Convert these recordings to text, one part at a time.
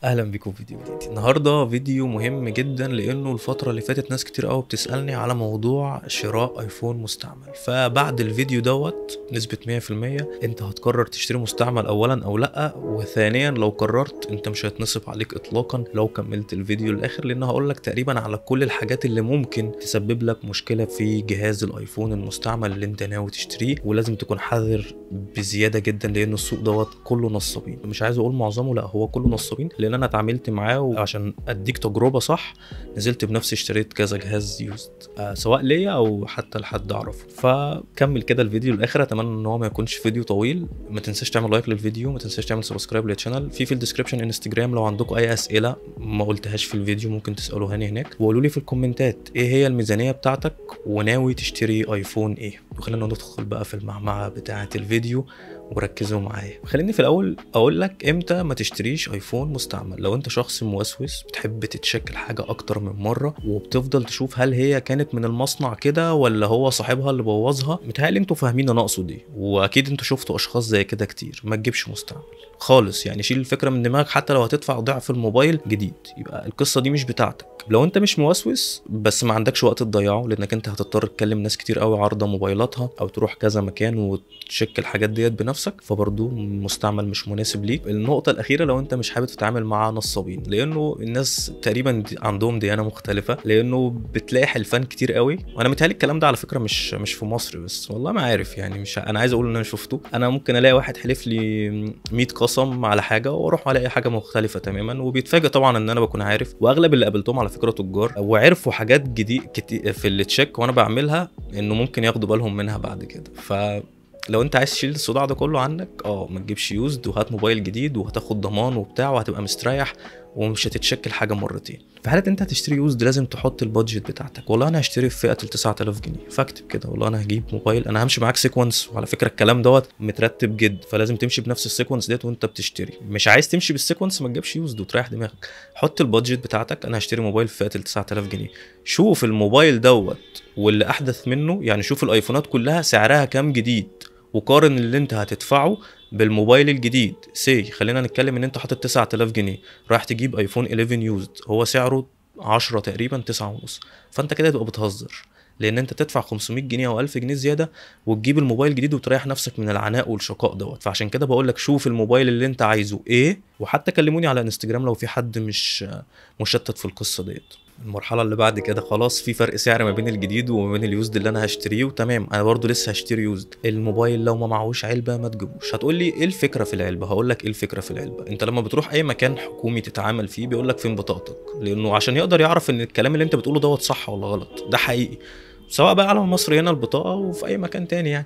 اهلا بيكم في فيديو جديد النهارده فيديو مهم جدا لانه الفتره اللي فاتت ناس كتير قوي بتسالني على موضوع شراء ايفون مستعمل فبعد الفيديو دوت نسبه 100% انت هتقرر تشتري مستعمل اولا او لا وثانيا لو قررت انت مش هيتنصب عليك اطلاقا لو كملت الفيديو للاخر لان هقول لك تقريبا على كل الحاجات اللي ممكن تسبب لك مشكله في جهاز الايفون المستعمل اللي انت ناوي تشتريه ولازم تكون حذر بزياده جدا لان السوق دوت كله نصابين مش عايز اقول معظمه لا هو كله نصابين لان انا اتعاملت معاه وعشان اديك تجربه صح نزلت بنفسي اشتريت كذا جهاز يوزد آه سواء ليا او حتى لحد اعرفه فكمل كده الفيديو للاخر اتمنى ان هو ما يكونش فيديو طويل ما تنساش تعمل لايك للفيديو ما تنساش تعمل سبسكرايب للشانل في في الديسكربشن انستجرام لو عندكم اي اسئله ما قلتهاش في الفيديو ممكن تسالوهاني هناك وقولوا لي في الكومنتات ايه هي الميزانيه بتاعتك وناوي تشتري ايفون ايه وخلينا ندخل بقى في المعمعه بتاعه الفيديو وركزوا معايا خليني في الاول اقول لك امتى ما تشتريش ايفون مستعمل لو انت شخص موسوس بتحب تتشك الحاجه اكتر من مره وبتفضل تشوف هل هي كانت من المصنع كده ولا هو صاحبها اللي بوظها متهيألي انتوا فاهمين انا اقصد ايه واكيد انتوا شفتوا اشخاص زي كده كتير ما تجيبش مستعمل خالص يعني شيل الفكره من دماغك حتى لو هتدفع ضعف الموبايل جديد يبقى القصه دي مش بتاعتك لو انت مش موسوس بس ما عندكش وقت تضيعه لانك انت هتضطر تكلم ناس كتير قوي عارضه موبايلاتها او تروح كذا مكان وتشك الحاجات ديت بنفسك فبرضه مستعمل مش مناسب ليك النقطه الاخيره لو انت مش حابب تتعامل مع نصابين لانه الناس تقريبا عندهم ديانه مختلفه لانه بتلاقي حلفان كتير قوي وانا متهيألي الكلام ده على فكره مش مش في مصر بس والله ما عارف يعني مش انا عايز اقول ان انا شفته انا ممكن الاقي واحد حلف لي 100 قسم على حاجه واروح الاقي حاجه مختلفه تماما وبيتفاجئ طبعا ان انا بكون عارف واغلب اللي قابلتهم على فكره تجار وعرفوا حاجات جديد كتير في التشيك وانا بعملها انه ممكن ياخدوا بالهم منها بعد كده ف لو انت عايز تشيل الصداع ده كله عنك اه ما تجيبش يوزد وهات موبايل جديد وهتاخد ضمان وبتاع وهتبقى مستريح ومش هتتشكل حاجه مرتين في حاله انت هتشتري يوزد لازم تحط البادجت بتاعتك والله انا هشتري في فئه ال 9000 جنيه فاكتب كده والله انا هجيب موبايل انا همشي معاك سيكونس وعلى فكره الكلام دوت مترتب جد فلازم تمشي بنفس السيكونس ديت وانت بتشتري مش عايز تمشي بالسيكونس ما تجيبش يوزد وتريح دماغك حط البادجت بتاعتك انا هشتري موبايل في فئه ال 9000 جنيه شوف الموبايل دوت واللي احدث منه يعني شوف الايفونات كلها سعرها كام جديد وقارن اللي انت هتدفعه بالموبايل الجديد سي خلينا نتكلم ان انت حاطط 9000 جنيه رايح تجيب ايفون 11 يوزد هو سعره 10 تقريبا 9 ونص فانت كده تبقى بتهزر لان انت تدفع 500 جنيه او 1000 جنيه زياده وتجيب الموبايل جديد وتريح نفسك من العناء والشقاء دوت فعشان كده بقول لك شوف الموبايل اللي انت عايزه ايه وحتى كلموني على انستجرام لو في حد مش مشتت في القصه ديت المرحلة اللي بعد كده خلاص في فرق سعر ما بين الجديد وما بين اليوزد اللي انا هشتريه وتمام انا برضو لسه هشتري يوزد الموبايل لو ما معهوش علبة ما تجيبوش هتقول لي ايه الفكرة في العلبة هقول لك ايه الفكرة في العلبة انت لما بتروح اي مكان حكومي تتعامل فيه بيقول لك فين بطاقتك لانه عشان يقدر يعرف ان الكلام اللي انت بتقوله دوت صح ولا غلط ده حقيقي سواء بقى على مصر هنا البطاقة وفي اي مكان تاني يعني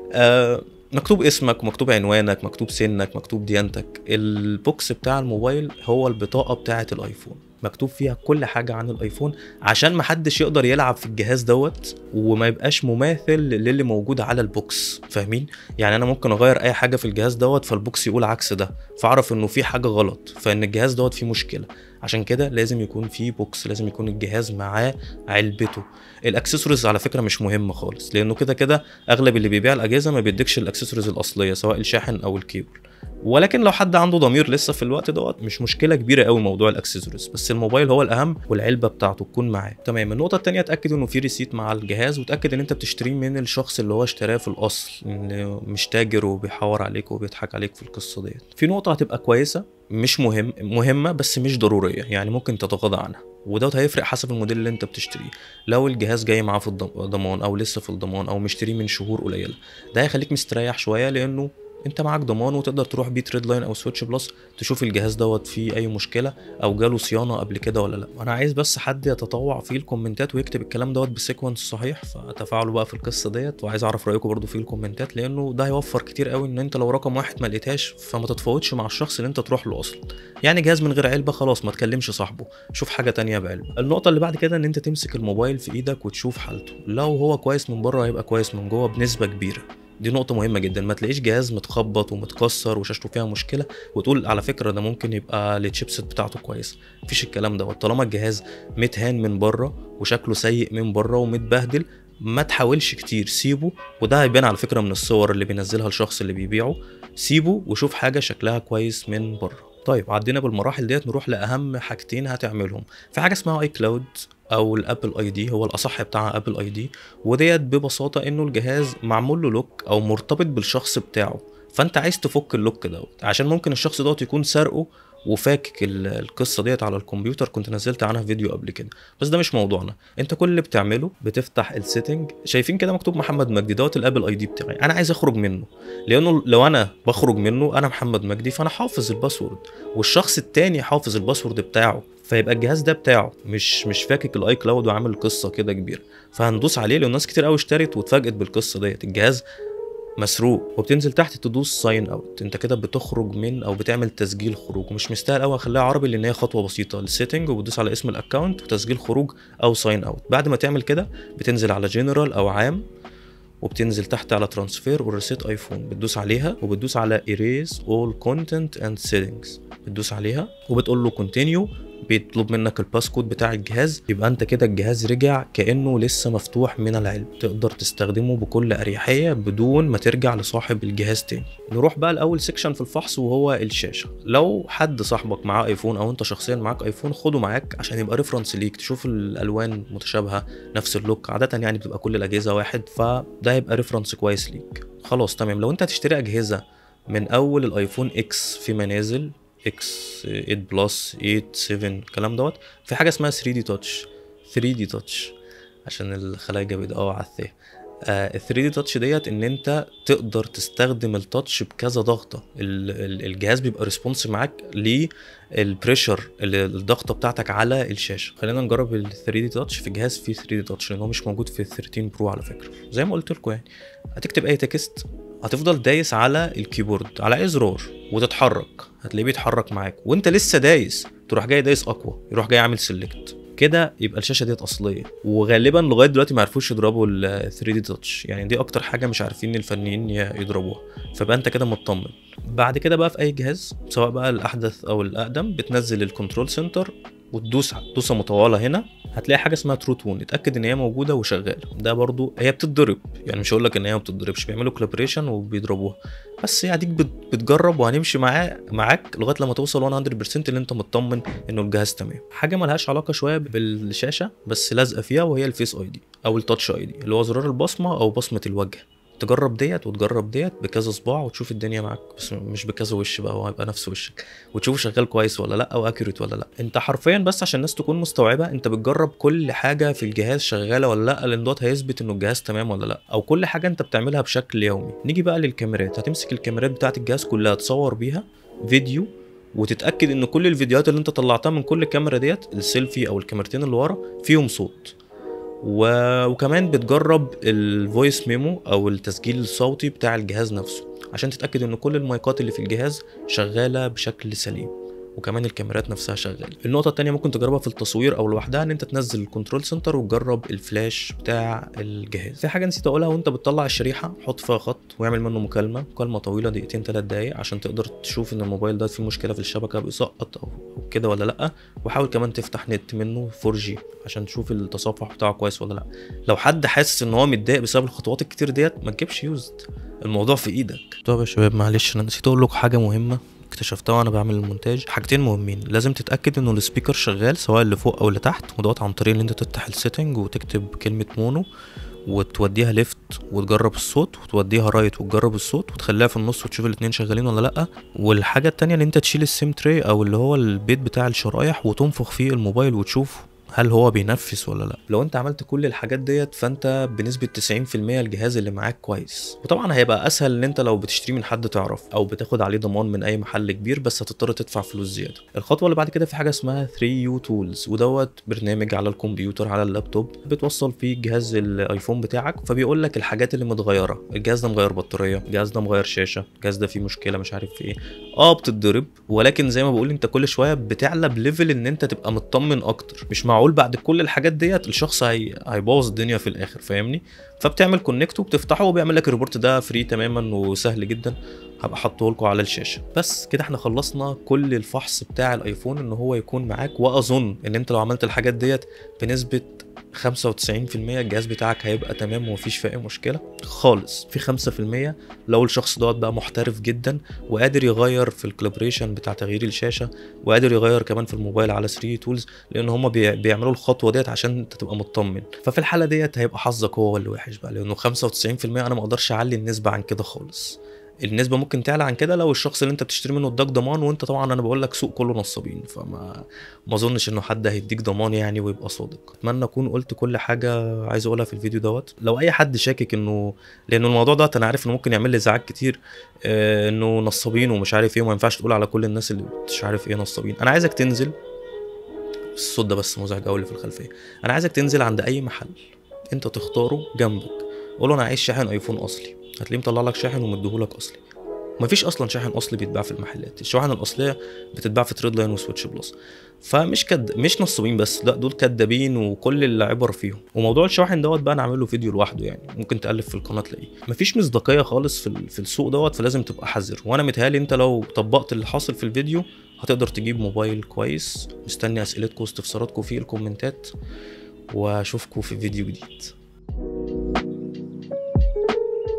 آه مكتوب اسمك مكتوب عنوانك مكتوب سنك مكتوب ديانتك البوكس بتاع الموبايل هو البطاقة بتاعة الايفون مكتوب فيها كل حاجة عن الايفون عشان محدش يقدر يلعب في الجهاز دوت وما يبقاش مماثل للي موجود على البوكس فاهمين يعني انا ممكن اغير اي حاجة في الجهاز دوت فالبوكس يقول عكس ده فاعرف انه في حاجة غلط فان الجهاز دوت فيه مشكلة عشان كده لازم يكون فيه بوكس لازم يكون الجهاز معاه علبته الاكسسوارز على فكره مش مهم خالص لانه كده كده اغلب اللي بيبيع الاجهزه ما بيديكش الاكسسوارز الاصليه سواء الشاحن او الكيبل ولكن لو حد عنده ضمير لسه في الوقت دوت مش مشكله كبيره قوي موضوع الاكسسوارز بس الموبايل هو الاهم والعلبه بتاعته تكون معاه تمام النقطه الثانيه اتاكد انه في ريسيت مع الجهاز وتاكد ان انت بتشتريه من الشخص اللي هو اشتراه في الاصل إن مش تاجر وبيحور عليك وبيضحك عليك في القصه ديت في نقطه هتبقى كويسه مش مهم مهمه بس مش ضروريه يعني ممكن تتغاضى عنها ودوت هيفرق حسب الموديل اللي انت بتشتريه لو الجهاز جاي معاه في الضمان او لسه في الضمان او مشتريه من شهور قليله ده هيخليك مستريح شويه لانه انت معاك ضمان وتقدر تروح بيه تريد لاين او سويتش بلس تشوف الجهاز دوت فيه اي مشكله او جاله صيانه قبل كده ولا لا انا عايز بس حد يتطوع في الكومنتات ويكتب الكلام دوت بسيكونس صحيح فتفاعلوا بقى في القصه ديت وعايز اعرف رايكم برضو في الكومنتات لانه ده هيوفر كتير قوي ان انت لو رقم واحد ما لقيتهاش فما تتفاوضش مع الشخص اللي انت تروح له اصلا يعني جهاز من غير علبه خلاص ما تكلمش صاحبه شوف حاجه تانية بعلبه النقطه اللي بعد كده ان انت تمسك الموبايل في ايدك وتشوف حالته لو هو كويس من بره هيبقى كويس من جوه بنسبه كبيره دي نقطة مهمة جدا ما تلاقيش جهاز متخبط ومتكسر وشاشته فيها مشكلة وتقول على فكرة ده ممكن يبقى التشيبسيت بتاعته كويسة مفيش الكلام دوت طالما الجهاز متهان من بره وشكله سيء من بره ومتبهدل ما تحاولش كتير سيبه وده هيبان على فكرة من الصور اللي بينزلها الشخص اللي بيبيعه سيبه وشوف حاجة شكلها كويس من بره طيب عدينا بالمراحل ديت نروح لاهم حاجتين هتعملهم في حاجه اسمها اي كلاود او الابل اي دي هو الاصح بتاعها ابل اي دي وديت ببساطه انه الجهاز معمول له لوك او مرتبط بالشخص بتاعه فانت عايز تفك اللوك دوت عشان ممكن الشخص دوت يكون سارقه وفاكك ال- القصه ديت على الكمبيوتر كنت نزلت عنها فيديو قبل كده بس ده مش موضوعنا انت كل اللي بتعمله بتفتح السيتنج شايفين كده مكتوب محمد مجدي دوت الابل اي دي بتاعي انا عايز اخرج منه لانه لو انا بخرج منه انا محمد مجدي فانا حافظ الباسورد والشخص التاني حافظ الباسورد بتاعه فيبقى الجهاز ده بتاعه مش مش فاكك الاي كلاود وعامل قصه كده كبيره فهندوس عليه لان ناس كتير قوي اشترت واتفاجئت بالقصه ديت الجهاز مسروق وبتنزل تحت تدوس ساين اوت انت كده بتخرج من او بتعمل تسجيل خروج ومش مستاهل قوي اخليها عربي لان هي خطوه بسيطه السيتنج وبتدوس على اسم الاكونت وتسجيل خروج او ساين اوت بعد ما تعمل كده بتنزل على جنرال او عام وبتنزل تحت على ترانسفير وريسيت ايفون بتدوس عليها وبتدوس على erase all content and settings بتدوس عليها وبتقول له continue بيطلب منك الباسكود بتاع الجهاز يبقى انت كده الجهاز رجع كانه لسه مفتوح من العلم تقدر تستخدمه بكل اريحيه بدون ما ترجع لصاحب الجهاز تاني نروح بقى لاول سيكشن في الفحص وهو الشاشه لو حد صاحبك معاه ايفون او انت شخصيا معاك ايفون خده معاك عشان يبقى ريفرنس ليك تشوف الالوان متشابهه نفس اللوك عاده يعني بتبقى كل الاجهزه واحد فده هيبقى ريفرنس كويس ليك خلاص تمام لو انت هتشتري اجهزه من اول الايفون اكس في منازل اكس 8 بلس 8 7 الكلام دوت في حاجه اسمها 3 دي تاتش 3 دي تاتش عشان الخلايجه بيدقوا على الثاء ال 3 دي تاتش ديت ان انت تقدر تستخدم التاتش بكذا ضغطه ال- ال- الجهاز بيبقى ريسبونس معاك للبريشر الضغطه بتاعتك على الشاشه خلينا نجرب ال 3 دي تاتش في جهاز فيه 3 دي تاتش لان هو مش موجود في ال 13 برو على فكره زي ما قلت لكم يعني هتكتب اي تكست هتفضل دايس على الكيبورد على اي زرار وتتحرك هتلاقيه بيتحرك معاك وانت لسه دايس تروح جاي دايس اقوى يروح جاي عامل سيلكت كده يبقى الشاشه ديت اصليه وغالبا لغايه دلوقتي ما عرفوش يضربوا ال 3 دي تاتش يعني دي اكتر حاجه مش عارفين الفنيين ي- يضربوها فبقى انت كده مطمن بعد كده بقى في اي جهاز سواء بقى الاحدث او الاقدم بتنزل الكنترول سنتر وتدوس دوسه مطوله هنا هتلاقي حاجه اسمها ترو تون اتاكد ان هي موجوده وشغاله ده برضو هي بتتضرب يعني مش هقول لك ان هي ما بتتضربش بيعملوا كولابريشن وبيضربوها بس هي اديك بت- بتجرب وهنمشي معاه معاك لغايه لما توصل 100% اللي انت مطمن انه الجهاز تمام حاجه ملهاش علاقه شويه بالشاشه بس لازقه فيها وهي الفيس اي دي او التاتش اي دي اللي هو زرار البصمه او بصمه الوجه تجرب ديت وتجرب ديت بكذا صباع وتشوف الدنيا معاك بس مش بكذا وش بقى هو هيبقى نفس وشك وتشوفه شغال كويس ولا لا او اكيوريت ولا لا انت حرفيا بس عشان الناس تكون مستوعبه انت بتجرب كل حاجه في الجهاز شغاله ولا لا لان دوت هيثبت انه الجهاز تمام ولا لا او كل حاجه انت بتعملها بشكل يومي نيجي بقى للكاميرات هتمسك الكاميرات بتاعه الجهاز كلها تصور بيها فيديو وتتاكد ان كل الفيديوهات اللي انت طلعتها من كل كاميرا ديت السيلفي او الكاميرتين اللي ورا فيهم صوت و... وكمان بتجرب الفويس ميمو او التسجيل الصوتي بتاع الجهاز نفسه عشان تتاكد ان كل المايكات اللي في الجهاز شغاله بشكل سليم وكمان الكاميرات نفسها شغاله النقطه التانية ممكن تجربها في التصوير او لوحدها ان انت تنزل الكنترول سنتر وتجرب الفلاش بتاع الجهاز في حاجه نسيت اقولها وانت بتطلع الشريحه حط فيها خط واعمل منه مكالمه مكالمه طويله دقيقتين ثلاث دقايق عشان تقدر تشوف ان الموبايل ده فيه مشكله في الشبكه بيسقط او أو كده ولا لا وحاول كمان تفتح نت منه 4G عشان تشوف التصفح بتاعه كويس ولا لا لو حد حاسس ان هو متضايق بسبب الخطوات الكتير ديت ما تجيبش يوزد الموضوع في ايدك طب يا شباب معلش انا نسيت اقول لكم حاجه مهمه اكتشفتها وانا بعمل المونتاج حاجتين مهمين لازم تتاكد انه السبيكر شغال سواء اللي فوق او اللي تحت ودوت عن طريق ان انت تفتح السيتنج وتكتب كلمه مونو وتوديها ليفت وتجرب الصوت وتوديها رايت وتجرب الصوت وتخليها في النص وتشوف الاتنين شغالين ولا لا والحاجه التانية ان انت تشيل السيم تري او اللي هو البيت بتاع الشرايح وتنفخ فيه الموبايل وتشوف هل هو بينفس ولا لا لو انت عملت كل الحاجات ديت فانت بنسبه 90% الجهاز اللي معاك كويس وطبعا هيبقى اسهل ان انت لو بتشتريه من حد تعرف او بتاخد عليه ضمان من اي محل كبير بس هتضطر تدفع فلوس زياده الخطوه اللي بعد كده في حاجه اسمها 3 يو تولز ودوت برنامج على الكمبيوتر على اللابتوب بتوصل فيه جهاز الايفون بتاعك فبيقول لك الحاجات اللي متغيره الجهاز ده مغير بطاريه الجهاز ده مغير شاشه الجهاز ده فيه مشكله مش عارف في ايه اه بتتضرب ولكن زي ما بقول انت كل شويه بتعلى بليفل ان انت تبقى مطمن اكتر مش معقول بعد كل الحاجات ديت الشخص هي... هيبوظ الدنيا في الاخر فاهمني فبتعمل كونكت وبتفتحه وبيعمل لك الريبورت ده فري تماما وسهل جدا هبقى حاطه لكم على الشاشه بس كده احنا خلصنا كل الفحص بتاع الايفون ان هو يكون معاك واظن ان انت لو عملت الحاجات ديت بنسبه 95% الجهاز بتاعك هيبقى تمام ومفيش فيه اي مشكله خالص في 5% لو الشخص دوت بقى محترف جدا وقادر يغير في الكالبريشن بتاع تغيير الشاشه وقادر يغير كمان في الموبايل على 3 تولز لان هم بيعملوا الخطوه ديت عشان انت تبقى مطمن ففي الحاله ديت هيبقى حظك هو اللي وحش بقى لانه 95% انا ما اقدرش اعلي النسبه عن كده خالص النسبه ممكن تعلى عن كده لو الشخص اللي انت بتشتري منه اداك ضمان وانت طبعا انا بقول لك سوق كله نصابين فما ما اظنش انه حد هيديك ضمان يعني ويبقى صادق اتمنى اكون قلت كل حاجه عايز اقولها في الفيديو دوت لو اي حد شاكك انه لانه الموضوع دوت انا عارف انه ممكن يعمل لي ازعاج كتير آه انه نصابين ومش عارف ايه وما ينفعش تقول على كل الناس اللي مش عارف ايه نصابين انا عايزك تنزل الصوت ده بس مزعج قوي اللي في الخلفيه انا عايزك تنزل عند اي محل انت تختاره جنبك قول له انا عايز شاحن ايفون اصلي هتلاقيه مطلع لك شاحن ومديهولك اصلي مفيش اصلا شاحن اصلي بيتباع في المحلات الشواحن الاصليه بتتباع في تريد لاين وسويتش بلس فمش كد مش نصابين بس لا دول كدابين وكل اللي عبر فيهم وموضوع الشواحن دوت بقى انا عامل له فيديو لوحده يعني ممكن تالف في القناه تلاقيه مفيش مصداقيه خالص في, في السوق دوت فلازم تبقى حذر وانا متهيالي انت لو طبقت اللي حاصل في الفيديو هتقدر تجيب موبايل كويس مستني اسئلتكم واستفساراتكم في الكومنتات واشوفكم في فيديو جديد